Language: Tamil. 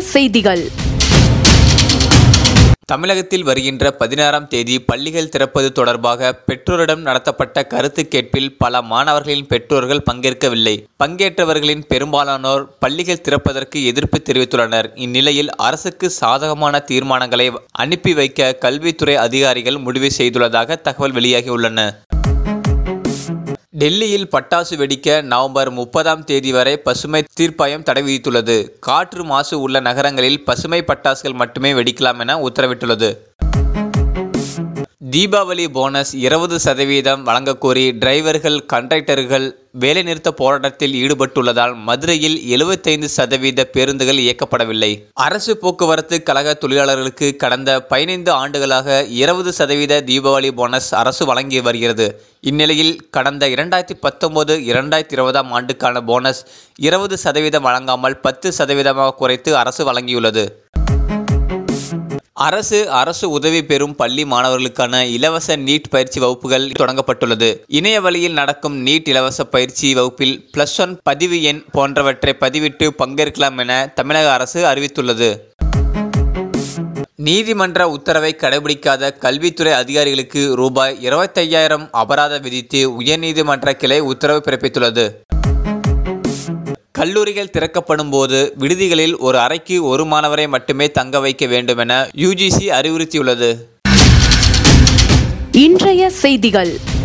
செய்திகள் தமிழகத்தில் வருகின்ற பதினாறாம் தேதி பள்ளிகள் திறப்பது தொடர்பாக பெற்றோரிடம் நடத்தப்பட்ட கருத்து கேட்பில் பல மாணவர்களின் பெற்றோர்கள் பங்கேற்கவில்லை பங்கேற்றவர்களின் பெரும்பாலானோர் பள்ளிகள் திறப்பதற்கு எதிர்ப்பு தெரிவித்துள்ளனர் இந்நிலையில் அரசுக்கு சாதகமான தீர்மானங்களை அனுப்பி வைக்க கல்வித்துறை அதிகாரிகள் முடிவு செய்துள்ளதாக தகவல் வெளியாகியுள்ளன டெல்லியில் பட்டாசு வெடிக்க நவம்பர் முப்பதாம் தேதி வரை பசுமை தீர்ப்பாயம் தடை விதித்துள்ளது காற்று மாசு உள்ள நகரங்களில் பசுமை பட்டாசுகள் மட்டுமே வெடிக்கலாம் என உத்தரவிட்டுள்ளது தீபாவளி போனஸ் இருபது சதவீதம் வழங்கக்கோரி டிரைவர்கள் கண்டக்டர்கள் வேலைநிறுத்த போராட்டத்தில் ஈடுபட்டுள்ளதால் மதுரையில் எழுபத்தைந்து சதவீத பேருந்துகள் இயக்கப்படவில்லை அரசு போக்குவரத்து கழக தொழிலாளர்களுக்கு கடந்த பதினைந்து ஆண்டுகளாக இருபது சதவீத தீபாவளி போனஸ் அரசு வழங்கி வருகிறது இந்நிலையில் கடந்த இரண்டாயிரத்தி பத்தொன்பது இரண்டாயிரத்தி இருபதாம் ஆண்டுக்கான போனஸ் இருபது சதவீதம் வழங்காமல் பத்து சதவீதமாக குறைத்து அரசு வழங்கியுள்ளது அரசு அரசு உதவி பெறும் பள்ளி மாணவர்களுக்கான இலவச நீட் பயிற்சி வகுப்புகள் தொடங்கப்பட்டுள்ளது இணைய வழியில் நடக்கும் நீட் இலவச பயிற்சி வகுப்பில் பிளஸ் ஒன் பதிவு எண் போன்றவற்றை பதிவிட்டு பங்கேற்கலாம் என தமிழக அரசு அறிவித்துள்ளது நீதிமன்ற உத்தரவை கடைபிடிக்காத கல்வித்துறை அதிகாரிகளுக்கு ரூபாய் இருபத்தையாயிரம் அபராதம் விதித்து உயர்நீதிமன்ற கிளை உத்தரவு பிறப்பித்துள்ளது கல்லூரிகள் திறக்கப்படும் போது விடுதிகளில் ஒரு அறைக்கு ஒரு மாணவரை மட்டுமே தங்க வைக்க வேண்டும் என யுஜிசி அறிவுறுத்தியுள்ளது இன்றைய செய்திகள்